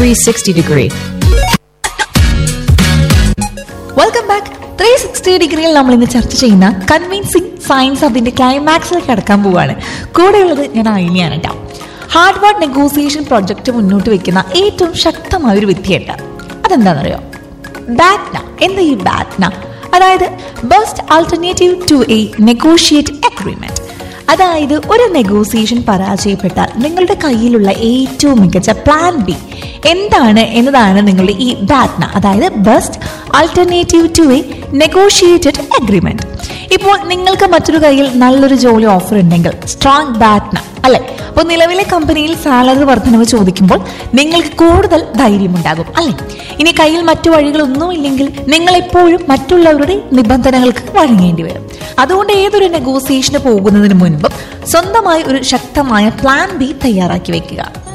360 degree. Welcome back three sixty ഡിഗ്രിയിൽ നമ്മൾ ഇന്ന് ചർച്ച ചെയ്യുന്ന കൺവിൻസിങ് സയൻസ് അതിന്റെ ക്ലൈമാക്സിലേക്ക് കടക്കാൻ പോവുകയാണ് കൂടെയുള്ളത് ഞാൻ അയിലിയാണ് കേട്ടോ ഹാർഡ് വാർഡ് നെഗോസിയേഷൻ പ്രൊജക്ട് മുന്നോട്ട് വെക്കുന്ന ഏറ്റവും ശക്തമായ ഒരു വിദ്യയുണ്ട് അതെന്താണെന്നറിയോ ബാറ്റ്ന എന്താ ഈ ബാറ്റ്ന അതായത് best alternative to a negotiate agreement അതായത് ഒരു നെഗോസിയേഷൻ പരാജയപ്പെട്ടാൽ നിങ്ങളുടെ കയ്യിലുള്ള ഏറ്റവും മികച്ച പ്ലാൻ ബി എന്താണ് എന്നതാണ് നിങ്ങളുടെ ഈ ബാറ്റ്ന അതായത് best alternative to a negotiated agreement ഇപ്പോൾ നിങ്ങൾക്ക് മറ്റൊരു കയ്യിൽ നല്ലൊരു ജോലി ഓഫർ ഉണ്ടെങ്കിൽ സ്ട്രോങ് ബാറ്റ്ന അല്ലെ അപ്പോൾ നിലവിലെ കമ്പനിയിൽ സാലറി വർധനവ് ചോദിക്കുമ്പോൾ നിങ്ങൾക്ക് കൂടുതൽ ധൈര്യമുണ്ടാകും അല്ലെ ഇനി കയ്യിൽ മറ്റു വഴികളൊന്നുമില്ലെങ്കിൽ നിങ്ങൾ എപ്പോഴും മറ്റുള്ളവരുടെ നിബന്ധനകൾക്ക് വഴങ്ങേണ്ടി വരും അതുകൊണ്ട് ഏതൊരു നെഗോസിയേഷന് പോകുന്നതിന് മുൻപും സ്വന്തമായി ഒരു ശക്തമായ പ്ലാൻ ബി തയ്യാറാക്കി വെക്കുക